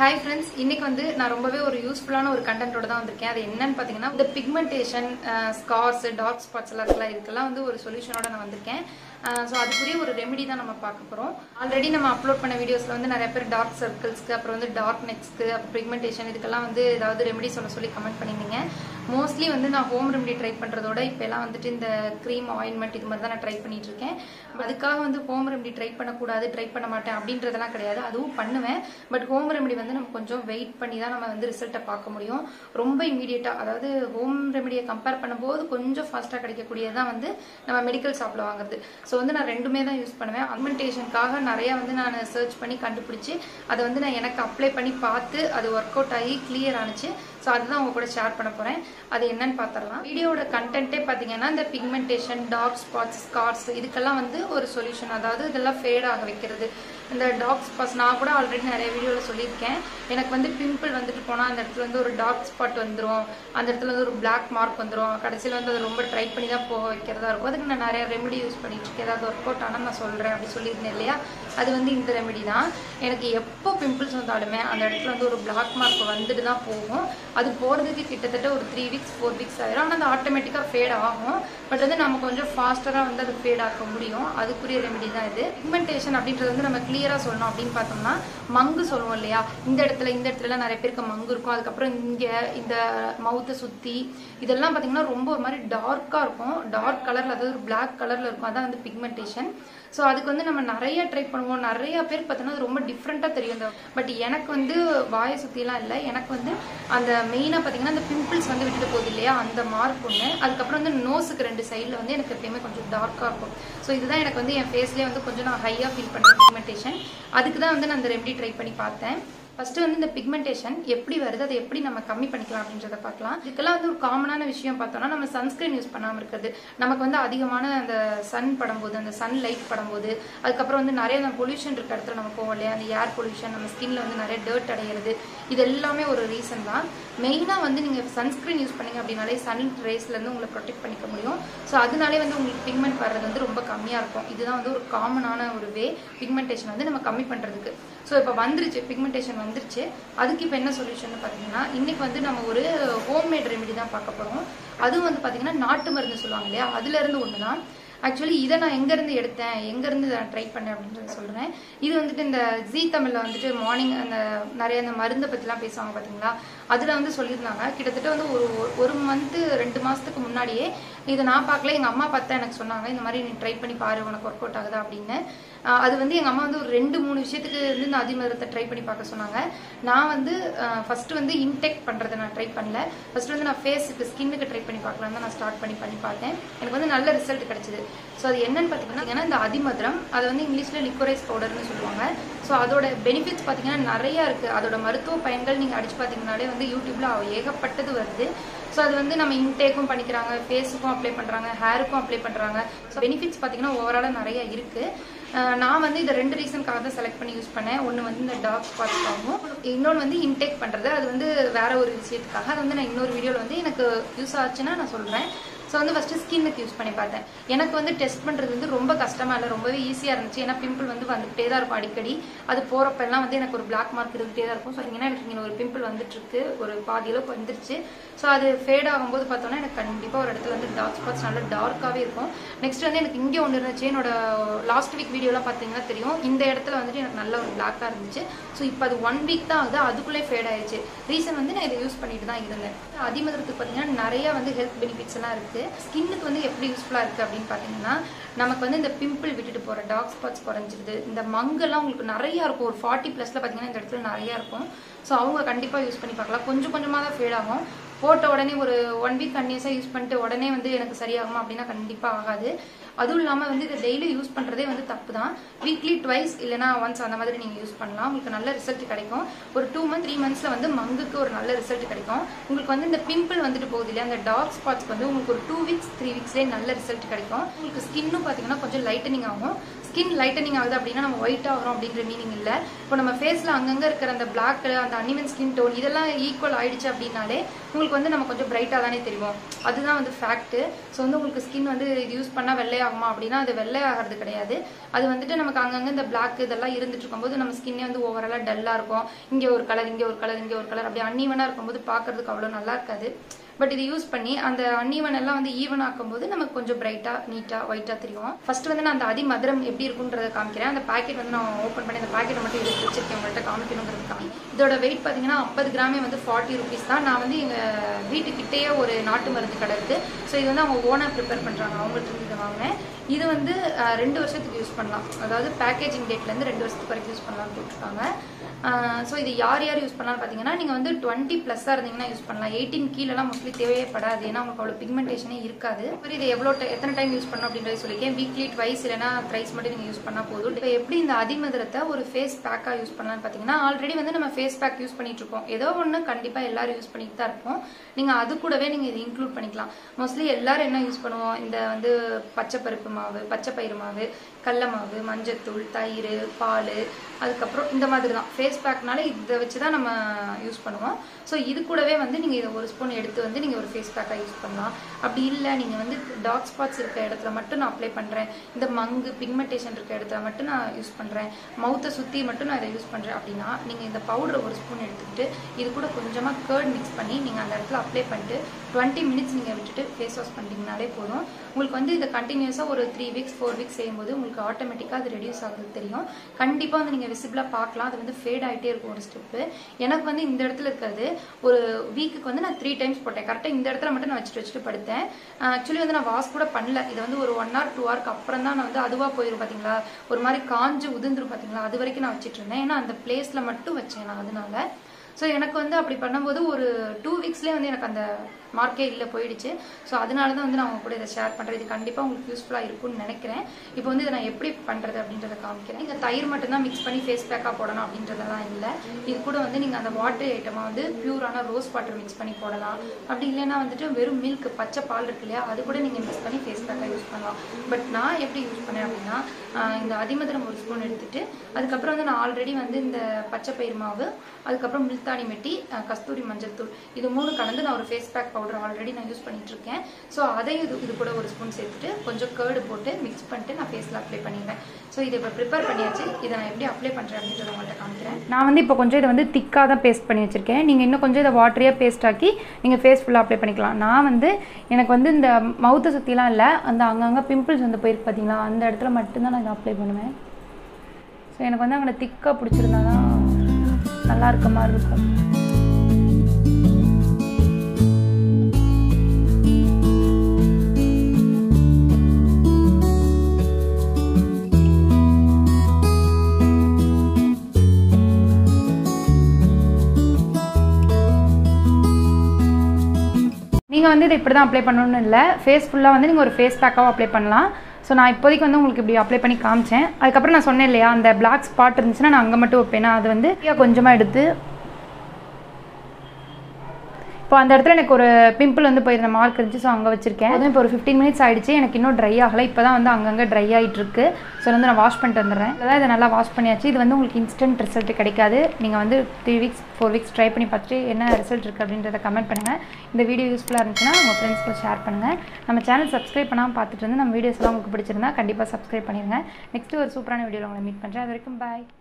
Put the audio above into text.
hi friends இன்னைக்கு வந்து நான் ரொம்பவே ஒரு யூஸ்ஃபுல்லான ஒரு கண்டென்ட்டோட தான் வந்திருக்கேன் அது என்னன்னு பார்த்தீங்கன்னா இந்த பிக்மெண்டேஷன் ஸ்கார்ஸ் டார்க் ஸ்பாட்ஸ் எல்லாம் இருக்கலாம் இதுக்கெல்லாம் வந்து ஒரு சொல்யூஷனோட நான் வந்திருக்கேன் ஸோ அதுக்குரிய ஒரு ரெமெடி தான் நம்ம பார்க்க போகிறோம் ஆல்ரெடி நம்ம அப்லோட் பண்ண வீடியோஸில் வந்து நிறைய பேர் டார்க் சர்க்கிள்ஸ்க்கு அப்புறம் வந்து டார்க் நெக்ஸ்க்கு அப்புறம் பிக்மெண்டேஷன் இதுக்கெல்லாம் வந்து ஏதாவது ரெமெடி சொல்ல சொல்லி கமெண்ட் பண்ணியிருந்தீங்க மோஸ்ட்லி வந்து நான் ஹோம் ரெமெடி ட்ரை பண்ணுறதோட இப்போ எல்லாம் வந்துட்டு இந்த க்ரீம் ஆயின்மெண்ட் இது மாதிரி தான் நான் ட்ரை பண்ணிட்டு இருக்கேன் அதுக்காக வந்து ஹோம் ரெமெடி ட்ரை பண்ணக்கூடாது ட்ரை பண்ண மாட்டேன் அப்படின்றதெல்லாம் கிடையாது அதுவும் பண்ணுவேன் பட் ஹோம் ரெமெடி வந்து நம்ம கொஞ்சம் வெயிட் பண்ணி தான் நம்ம வந்து ரிசல்ட்டை பார்க்க முடியும் ரொம்ப இமீடியட்டாக அதாவது ஹோம் ரெமெடியை கம்பேர் பண்ணும்போது கொஞ்சம் ஃபாஸ்ட்டாக கிடைக்கக்கூடியது தான் வந்து நம்ம மெடிக்கல் ஷாப்பில் வாங்குறது ஸோ வந்து நான் ரெண்டுமே தான் யூஸ் பண்ணுவேன் அக்மெண்டேஷனுக்காக நிறைய வந்து நான் சர்ச் பண்ணி கண்டுபிடிச்சி அதை வந்து நான் எனக்கு அப்ளை பண்ணி பார்த்து அது ஒர்க் அவுட் ஆகி கிளியர் ஆனிச்சு ஸோ அதுதான் உங்க கூட ஷேர் பண்ண போகிறேன் அது என்னன்னு பார்த்துடலாம் வீடியோட கண்டென்ட்டே பார்த்தீங்கன்னா இந்த பிக்மெண்டேஷன் டார்க் ஸ்பாட்ஸ் ஸ்கார்ஸ் இதுக்கெல்லாம் வந்து ஒரு சொல்யூஷன் அதாவது இதெல்லாம் ஃபேட் ஆக வைக்கிறது இந்த டார்க் ஸ்பாட்ஸ் நான் கூட ஆல்ரெடி நிறைய வீடியோவில் சொல்லியிருக்கேன் எனக்கு வந்து பிம்பிள் வந்துட்டு போனால் அந்த இடத்துல வந்து ஒரு டார்க் ஸ்பாட் வந்துடும் அந்த இடத்துல வந்து ஒரு பிளாக் மார்க் வந்துடும் கடைசியில் வந்து அதை ரொம்ப ட்ரை பண்ணி தான் போக வைக்கிறதா இருக்கும் அதுக்கு நான் நிறைய ரெமெடி யூஸ் பண்ணிட்டு இருக்கேன் ஏதாவது ஒர்க் அவுட் ஆனால் நான் சொல்கிறேன் அப்படி சொல்லியிருந்தேன் இல்லையா அது வந்து இந்த ரெமெடி தான் எனக்கு எப்போ பிம்பிள்ஸ் வந்தாலுமே அந்த இடத்துல வந்து ஒரு பிளாக் மார்க் வந்துட்டு தான் போகும் அது போகிறதுக்கு கிட்டத்தட்ட ஒரு த்ரீ வீக்ஸ் ஃபோர் வீக்ஸ் ஆயிரும் ஆனால் அது ஆட்டோமேட்டிக்காக ஃபேட் ஆகும் பட் வந்து நம்ம கொஞ்சம் ஃபாஸ்டராக வந்து அது ஃபேட் ஆக்க முடியும் அதுக்குரிய ரெமெடி தான் இது பிக்மெண்டேஷன் அப்படின்றது வந்து நம்ம கிளியராக சொல்லணும் அப்படின்னு பார்த்தோம்னா மங்கு சொல்லுவோம் இல்லையா இந்த இடத்துல இந்த இடத்துல நிறைய பேருக்கு மங்கு இருக்கும் அதுக்கப்புறம் இங்கே இந்த மவுத்தை சுற்றி இதெல்லாம் பார்த்தீங்கன்னா ரொம்ப ஒரு மாதிரி டார்க்காக இருக்கும் டார்க் கலரில் அதாவது ஒரு பிளாக் கலரில் இருக்கும் அதான் வந்து பிக்மெண்டேஷன் ஸோ அதுக்கு வந்து நம்ம நிறைய ட்ரை பண்ணுவோம் நிறைய பேர் பார்த்தோன்னா அது ரொம்ப டிஃப்ரெண்ட்டாக தெரியும் இந்த பட் எனக்கு வந்து வாயை சுற்றிலாம் இல்லை எனக்கு வந்து அந்த மெயினாக பார்த்தீங்கன்னா அந்த பிம்பிள்ஸ் வந்து விட்டுட்டு போகுது இல்லையா அந்த மார்க் ஒன்று அதுக்கப்புறம் வந்து நோஸுக்கு ரெண்டு சைடில் வந்து எனக்கு எப்பயுமே கொஞ்சம் டார்க்காக இருக்கும் ஸோ இதுதான் எனக்கு வந்து என் ஃபேஸ்லேயே வந்து கொஞ்சம் நான் ஹையாக ஃபீல் பண்ணுறேன் பிக்மெண்டேஷன் அதுக்கு தான் வந்து நான் அந்த ரெமெடி ட்ரை பண்ணி பார்த்தேன் ஃபர்ஸ்ட் வந்து இந்த பிக்மெண்டேஷன் எப்படி வருது அதை எப்படி நம்ம கம்மி பண்ணிக்கலாம் அப்படின்றத பார்க்கலாம் இதுக்கெல்லாம் வந்து ஒரு காமனான விஷயம் பார்த்தோம்னா நம்ம சன்ஸ்கிரீன் யூஸ் பண்ணாமல் இருக்கிறது நமக்கு வந்து அதிகமான அந்த சன் படும்போது அந்த சன் லைட் படும்போது அதுக்கப்புறம் வந்து நிறைய அந்த பொல்யூஷன் இருக்க இடத்துல நம்ம போவோம் இல்லையா அந்த ஏர் பொல்யூஷன் நம்ம ஸ்கின்ல வந்து நிறைய டர்ட் அடையிறது இது எல்லாமே ஒரு ரீசன் தான் மெயினாக வந்து நீங்கள் சன்ஸ்கிரீன் யூஸ் பண்ணீங்க அப்படின்னாலே சன் ரேஸ்லேருந்து உங்களை ப்ரொடெக்ட் பண்ணிக்க முடியும் ஸோ அதனாலே வந்து உங்களுக்கு பிக்மெண்ட் வர்றது வந்து ரொம்ப கம்மியாக இருக்கும் இதுதான் வந்து ஒரு காமனான ஒரு வே பிக்மெண்டேஷன் வந்து நம்ம கம்மி பண்ணுறதுக்கு ஸோ இப்போ வந்துருச்சு பிக்மெண்டேஷன் வந்துருச்சு அதுக்கு இப்போ என்ன சொல்யூஷன் பார்த்தீங்கன்னா இன்னைக்கு வந்து நம்ம ஒரு ஹோம்மேட் ரெமெடி தான் பார்க்க போகிறோம் அதுவும் வந்து பார்த்தீங்கன்னா நாட்டு மருந்து சொல்லுவாங்க இல்லையா அதுலேருந்து ஒன்று தான் ஆக்சுவலி இதை நான் எங்கேருந்து எடுத்தேன் எங்கேருந்து நான் ட்ரை பண்ணேன் அப்படின்றத சொல்கிறேன் இது வந்துட்டு இந்த ஜி தமிழில் வந்துட்டு மார்னிங் அந்த நிறைய அந்த மருந்தை பற்றிலாம் பேசுவாங்க பார்த்தீங்களா அதில் வந்து சொல்லியிருந்தாங்க கிட்டத்தட்ட வந்து ஒரு ஒரு மந்த்து ரெண்டு மாதத்துக்கு முன்னாடியே இதை நான் பார்க்கல எங்கள் அம்மா பார்த்தா எனக்கு சொன்னாங்க இந்த மாதிரி நீ ட்ரை பண்ணி பாரு உனக்கு ஒர்க் அவுட் ஆகுதா அப்படின்னு அது வந்து எங்கள் அம்மா வந்து ஒரு ரெண்டு மூணு விஷயத்துக்கு வந்து இந்த அதிமரத்தை ட்ரை பண்ணி பார்க்க சொன்னாங்க நான் வந்து ஃபர்ஸ்ட் வந்து இன்டெக் பண்ணுறதை நான் ட்ரை பண்ணல ஃபர்ஸ்ட் வந்து நான் ஃபேஸுக்கு ஸ்கின்னுக்கு ட்ரை பண்ணி பார்க்கலாம் தான் நான் ஸ்டார்ட் பண்ணி பண்ணி பார்த்தேன் எனக்கு வந்து நல்ல ரிசல்ட் கிடைச்சிது ஸோ அது என்னன்னு பார்த்தீங்கன்னா ஏன்னா இந்த அதிமதுரம் அதை வந்து இங்கிலீஷில் லிக்வரைஸ் பவுடர்னு சொல்லுவாங்க ஸோ அதோட பெனிஃபிட்ஸ் பார்த்தீங்கன்னா நிறையா இருக்குது அதோட மருத்துவ பயன்கள் நீங்கள் அடிச்சு பார்த்தீங்கனாலே வந்து யூடியூப்பில் ஏகப்பட்டது வருது ஸோ அது வந்து நம்ம இன்டேக்கும் பண்ணிக்கிறாங்க ஃபேஸுக்கும் அப்ளை பண்ணுறாங்க ஹேருக்கும் அப்ளை பண்ணுறாங்க ஸோ பெனிஃபிட்ஸ் பார்த்தீங்கன்னா ஓவராலாக நிறைய இருக்குது நான் வந்து இதை ரெண்டு ரீசனுக்காக தான் செலக்ட் பண்ணி யூஸ் பண்ணேன் ஒன்று வந்து இந்த டார்க் ஸ்பாட்ஸ்க்காகவும் இன்னொன்று வந்து இன்டேக் பண்ணுறது அது வந்து வேற ஒரு விஷயத்துக்காக அது வந்து நான் இன்னொரு வீடியோவில் வந்து எனக்கு யூஸ் ஆச்சுன்னா நான் சொல்கிறேன் ஸோ வந்து ஃபஸ்ட்டு ஸ்கின்னுக்கு யூஸ் பண்ணி பார்த்தேன் எனக்கு வந்து டெஸ்ட் பண்ணுறது வந்து ரொம்ப கஷ்டமாக இல்லை ரொம்பவே ஈஸியாக இருந்துச்சு ஏன்னா பிம்பிள் வந்து வந்துகிட்டே தான் இருக்கும் அடிக்கடி அது போகிறப்பெல்லாம் வந்து எனக்கு ஒரு பிளாக் மார்க் இருந்துகிட்டே தான் இருக்கும் ஸோ ஏன்னா எனக்கு இங்கே ஒரு பிம்பிள் வந்துட்டுருக்கு ஒரு பாதி அளவுக்கு வந்துருச்சு ஸோ அது ஃபேட் ஆகும்போது பார்த்தோன்னா எனக்கு கண்டிப்பாக ஒரு இடத்துல வந்து டார்க் ஸ்பாட்ஸ் நல்லா டார்க்காகவே இருக்கும் நெக்ஸ்ட் வந்து எனக்கு இங்கே ஒன்று இருந்துச்சு என்னோட லாஸ்ட் வீக் வீடியோலாம் பார்த்தீங்கன்னா தெரியும் இந்த இடத்துல வந்துட்டு எனக்கு நல்ல ஒரு பிளாக்காக இருந்துச்சு ஸோ இப்போ அது ஒன் வீக் தான் ஆகுது அதுக்குள்ளே ஃபேட் ஆயிடுச்சு ரீசன் வந்து நான் இதை யூஸ் பண்ணிட்டு தான் இருந்தேன் அதிமதுரத்துக்கு பார்த்தீங்கன்னா நிறைய வந்து ஹெல்த் பெனிஃபிட்ஸ் எல்லாம் இருக்குது ஸ்கின்னுக்கு வந்து எப்படி யூஸ்ஃபுல்லாக இருக்குது அப்படின்னு பார்த்தீங்கன்னா நமக்கு வந்து இந்த பிம்பிள் விட்டுட்டு போகிற டார்க் ஸ்பாட்ஸ் குறைஞ்சிருது இந்த மங்கெல்லாம் உங்களுக்கு நிறையா இருக்கும் ஒரு ஃபார்ட்டி ப்ளஸில் பார்த்தீங்கன்னா இந்த இடத்துல நிறையா இருக்கும் ஸோ அவங்க கண்டிப்பாக யூஸ் பண்ணி பார்க்கலாம் கொஞ்சம் கொஞ்சமாக தான் ஃபேட் ஆகும் போட்ட உடனே ஒரு ஒன் வீக் கண்டினியூஸாக யூஸ் பண்ணிட்டு உடனே வந்து எனக்கு சரியாகுமா அப்படின்னா கண்டிப்பாக ஆகாது அதுவும் இல்லாமல் வந்து இதை டெய்லி யூஸ் பண்ணுறதே வந்து தப்பு தான் வீக்லி ட்வைஸ் இல்லைனா ஒன்ஸ் அந்த மாதிரி நீங்கள் யூஸ் பண்ணலாம் உங்களுக்கு நல்ல ரிசல்ட் கிடைக்கும் ஒரு டூ மந்த் த்ரீ மந்த்ஸில் வந்து மங்குக்கு ஒரு நல்ல ரிசல்ட் கிடைக்கும் உங்களுக்கு வந்து இந்த பிம்பிள் வந்துட்டு போகுது இல்லையா அந்த டார்க் ஸ்பாட்ஸ்க்கு வந்து உங்களுக்கு ஒரு டூ வீக்ஸ் த்ரீ வீக்ஸ்லேயே நல்ல ரிசல்ட் கிடைக்கும் உங்களுக்கு ஸ்கின்னும் பார்த்தீங்கன்னா கொஞ்சம் லைட்டனிங் ஆகும் ஸ்கின் லைட்டனிங் ஆகுது அப்படின்னா நம்ம ஒயிட் ஆகிறோம் அப்படின்ற மீனிங் இல்லை இப்போ நம்ம ஃபேஸில் அங்கங்கே இருக்கிற அந்த பிளாக் அந்த அனிமன் ஸ்கின் டோன் இதெல்லாம் ஈக்குவல் ஆயிடுச்சு அப்படின்னாலே உங்களுக்கு வந்து நம்ம கொஞ்சம் பிரைட்டாக தானே தெரியும் அதுதான் வந்து ஃபேக்ட்டு ஸோ வந்து உங்களுக்கு ஸ்கின் வந்து இது யூஸ் பண்ணால் வெள்ளையாகுமா அப்படின்னா அது வெள்ளை ஆகிறது கிடையாது அது வந்துட்டு நமக்கு அங்கங்கே இந்த பிளாக் இதெல்லாம் இருந்துட்டு இருக்கும்போது நம்ம ஸ்கின்னே வந்து ஓவராலாக டல்லாக இருக்கும் இங்கே ஒரு கலர் இங்கே ஒரு கலர் இங்கே ஒரு கலர் அப்படி அன்னீவனாக இருக்கும்போது பார்க்கறதுக்கு அவ்வளோ நல்லா இருக்காது பட் இது யூஸ் பண்ணி அந்த அன்னீவன் எல்லாம் வந்து ஈவன் ஆக்கும்போது நமக்கு கொஞ்சம் பிரைட்டா நீட்டா ஒயிட்டா தெரியும் ஃபர்ஸ்ட் வந்து நான் அந்த அதி மதுரம் எப்படி இருக்குன்றத காமிக்கிறேன் அந்த பாக்கெட் வந்து நான் ஓப்பன் பண்ணி அந்த பாக்கெட்டை மட்டும் எடுத்து வச்சிருக்கேன் உங்கள்கிட்ட காமிக்கணுங்கிறதுக்காக இதோட வெயிட் பார்த்தீங்கன்னா ஐம்பது கிராமே வந்து ஃபார்ட்டி ருபீஸ் தான் நான் வந்து எங்கள் வீட்டுக்கிட்டேயே ஒரு நாட்டு மருந்து கடை இருக்கு ஸோ இது வந்து அவங்க ஓனாக ப்ரிப்பேர் பண்ணுறாங்க அவங்கள்ட்ட இருந்து இதை வாங்கினேன் இது வந்து அஹ், ரெண்டு வருஷத்துக்கு யூஸ் பண்ணலாம் அதாவது பேக்கேஜிங் டேட்லேருந்து ரெண்டு வருஷத்துக்கு வரைக்கும் யூஸ் பண்ணலாம்னு போட்டிருக்காங்க ஸோ இது யார் யார் யூஸ் பண்ணலாம்னு பார்த்தீங்கன்னா நீங்கள் வந்து டுவெண்ட்டி ப்ளஸ்ஸாக இருந்தீங்கன்னா யூஸ் பண்ணலாம் எயிட்டீன் கீழெல்லாம் மோஸ்ட்லி தேவைப்படாது ஏன்னா உங்களுக்கு அவ்வளோ பிக்மெண்டேஷனே இருக்காது அப்புறம் இது எவ்வளோ ti- எத்தனை டைம் யூஸ் பண்ணணும் அப்படின்றது சொல்லியிருக்கேன் வீக்லி ட்வைஸ் இல்லைனா த்ரைஸ் மட்டும் நீங்கள் யூஸ் பண்ணால் போதும் இப்போ எப்படி இந்த அதிமதுரத்தை ஒரு ஃபேஸ் பேக்காக யூஸ் பண்ணலாம்னு பார்த்தீங்கன்னா ஆல்ரெடி வந்து நம்ம ஃபேஸ் பேக் யூஸ் பண்ணிட்டு இருக்கோம் ஏதோ ஒன்று கண்டிப்பாக எல்லாரும் யூஸ் பண்ணிட்டு தான் இருப்போம் நீங்கள் அது கூடவே நீங்கள் இதை இன்க்ளூட் பண்ணிக்கலாம் மோஸ்ட்லி எல்லாரும் என்ன யூஸ் பண்ணுவோம் இந்த வந்து பச்சை பருப்பு மாவு பச்சை பயிறு மாவு கடல மாவு மஞ்சத்தூள் தயிர் பால் அதுக்கப்புறம் இந்த மாதிரி தான் ஃபேஸ் பேக்னால இதை வச்சு தான் நம்ம யூஸ் பண்ணுவோம் ஸோ இது கூடவே வந்து நீங்கள் இதை ஒரு ஸ்பூன் எடுத்து வந்து நீங்கள் ஒரு ஃபேஸ் பேக்காக யூஸ் பண்ணலாம் அப்படி இல்லை நீங்கள் வந்து டார்க் ஸ்பாட்ஸ் இருக்க இடத்துல மட்டும் நான் அப்ளை பண்ணுறேன் இந்த மங்கு பிக்மெண்டேஷன் இருக்க இடத்துல மட்டும் நான் யூஸ் பண்ணுறேன் மவுத்தை சுற்றி மட்டும் நான் இதை யூஸ் பண்ணுறேன் அப்படின்னா நீங்கள் இந்த பவுடரை ஒரு ஸ்பூன் எடுத்துக்கிட்டு இது கூட கொஞ்சமாக கேர்ட் மிக்ஸ் பண்ணி நீங்கள் அந்த இடத்துல அப்ளை பண்ணிட்டு டுவெண்ட்டி மினிட்ஸ் நீங்கள் விட்டுட்டு ஃபேஸ் வாஷ் பண்ணிட்டீங்கனாலே போதும் உங்களுக்கு வந்து இதை கண்டினியூஸாக ஒரு த்ரீ வீக்ஸ் ஃபோர் வீக்ஸ் செய்யும்போது உங்களுக்கு ஆட்டோமேட்டிக்காக அது ரெடியூஸ் ஆகுது தெரியும் கண்டிப்பாக வந்து நீங்கள் விசிபிளாக பார்க்கலாம் அது வந்து ஃபேட் ஆகிட்டே இருக்கும் ஒரு ஸ்டெப்பு எனக்கு வந்து இந்த இடத்துல இருக்கிறது ஒரு வீக்குக்கு வந்து நான் த்ரீ டைம்ஸ் போட்டேன் கரெக்டாக இந்த இடத்துல மட்டும் நான் வச்சுட்டு வச்சுட்டு படுத்தேன் ஆக்சுவலி வந்து நான் வாஷ் கூட பண்ணல இதை வந்து ஒரு ஒன் ஹவர் டூ ஹவருக்கு அப்புறம் தான் நான் வந்து அதுவாக போயிடும் பார்த்தீங்களா ஒரு மாதிரி காஞ்சு உதிர்ந்துரும் பார்த்தீங்களா அது வரைக்கும் நான் வச்சுட்டு இருந்தேன் ஏன்னா அந்த பிளேஸில் மட்டும் வச்சேன் நான் அதனால ஸோ எனக்கு வந்து அப்படி பண்ணும்போது ஒரு டூ வீக்ஸ்லேயே வந்து எனக்கு அந்த மார்க்கே இல்லை போயிடுச்சு ஸோ அதனால தான் வந்து நான் உங்க கூட இதை ஷேர் பண்ணுறேன் இது கண்டிப்பாக உங்களுக்கு யூஸ்ஃபுல்லாக இருக்கும்னு நினைக்கிறேன் இப்போ வந்து இதை நான் எப்படி பண்ணுறது அப்படின்றத காமிக்கிறேன் இந்த தயிர் மட்டும்தான் மிக்ஸ் பண்ணி ஃபேஸ் பேக்காக போடணும் அப்படின்றதெல்லாம் இல்லை இது கூட வந்து நீங்கள் அந்த வாட்டர் ஐட்டமாக வந்து பியூரான ரோஸ் வாட்டர் மிக்ஸ் பண்ணி போடலாம் அப்படி இல்லைன்னா வந்துட்டு வெறும் மில்க் பச்சை பால் இருக்கு இல்லையா அது கூட நீங்கள் மிக்ஸ் பண்ணி ஃபேஸ் பேக்காக யூஸ் பண்ணலாம் பட் நான் எப்படி யூஸ் பண்ணேன் அப்படின்னா ஆஹ் இந்த அதிமதுரம் ஒரு ஸ்பூன் எடுத்துட்டு அதுக்கப்புறம் வந்து நான் ஆல்ரெடி வந்து இந்த பச்சை பயிர் மாவு அதுக்கப்புறம் மில்தாணி மெட்டி ஆஹ் கஸ்தூரி மஞ்சள் தூள் இது மூணு கலந்து நான் ஒரு ஃபேஸ் பேக் பவுடர் ஆல்ரெடி நான் யூஸ் பண்ணிட்டு இருக்கேன் ஸோ அதையும் இது இது கூட ஒரு ஸ்பூன் சேர்த்துட்டு கொஞ்சம் கேர்டு போட்டு மிக்ஸ் பண்ணிட்டு நான் ஃபேஸில் அப்ளை பண்ணிடுவேன் ஸோ இதை இப்போ ப்ரிப்பேர் பண்ணியாச்சு இதை நான் எப்படி அப்ளை பண்ணுறேன் அப்படின்றத உங்கள்கிட்ட காமிக்கிறேன் நான் வந்து இப்போ கொஞ்சம் இதை வந்து திக்காக தான் பேஸ்ட் பண்ணி வச்சுருக்கேன் நீங்கள் இன்னும் கொஞ்சம் இதை வாட்டரியாக பேஸ்ட் ஆக்கி நீங்கள் ஃபேஸ் ஃபுல்லாக அப்ளை பண்ணிக்கலாம் நான் வந்து எனக்கு வந்து இந்த மவுத்தை சுற்றிலாம் இல்லை அந்த அங்கங்கே பிம்பிள்ஸ் வந்து போயிருக்கு பார்த்தீங்களா அந்த இடத்துல மட்டும்தான் நான் இதை அப்ளை பண்ணுவேன் ஸோ எனக்கு வந்து அங்கே திக்காக பிடிச்சிருந்தா தான் நல்லா இருக்க மாதிரி இருக்கும் நீங்கள் வந்து இதை இப்படி தான் அப்ளை பண்ணணும்னு இல்லை ஃபேஸ் ஃபுல்லாக வந்து நீங்கள் ஒரு ஃபேஸ் பேக்காகவும் அப்ளை பண்ணலாம் ஸோ நான் இப்போதைக்கு வந்து உங்களுக்கு இப்படி அப்ளை பண்ணி காமிச்சேன் அதுக்கப்புறம் நான் சொன்னேன் இல்லையா அந்த பிளாக் ஸ்பாட் இருந்துச்சுன்னா நான் அங்கே மட்டும் வைப்பேன் நான் அது வந்து கொஞ்சமாக எடுத்து இப்போ அந்த இடத்துல எனக்கு ஒரு பிம்பிள் வந்து போயிருந்த மார்க் இருந்துச்சு ஸோ அங்கே வச்சிருக்கேன் அதுவும் இப்போ ஒரு ஃபிஃப்டீன் மினிட்ஸ் ஆயிடுச்சு எனக்கு இன்னும் ட்ரை ஆகலை இப்போ தான் வந்து அங்கங்கே ட்ரை ஆகிட்டு இருக்கு ஸோ வந்து நான் வாஷ் பண்ணிட்டு வந்துடுறேன் அதான் இதை நல்லா வாஷ் பண்ணியாச்சு இது வந்து உங்களுக்கு இன்ஸ்டன்ட் ரிசல்ட் கிடைக்காது நீங்கள் வந்து three weeks four weeks try பண்ணி பார்த்துட்டு என்ன ரிசல்ட் இருக்குது அப்படின்றத கமெண்ட் பண்ணுங்கள் இந்த வீடியோ யூஸ்ஃபுல்லாக இருந்துச்சுன்னா உங்கள் ஃப்ரெண்ட்ஸ்க்கு ஷேர் பண்ணுங்கள் நம்ம சேனல் சப்ஸ்கிரைப் பண்ணாமல் பார்த்துட்டு வந்து நம்ம வீடியோஸ்லாம் உங்களுக்கு பிடிச்சிருந்தா கண்டிப்பாக சப்ஸ்கிரைப் பண்ணிடுங்க நெக்ஸ்ட் ஒரு சூப்பரான வீடியோவில் உங்களை மீட் பண்ணுறேன் அது வரைக்கும் பாய்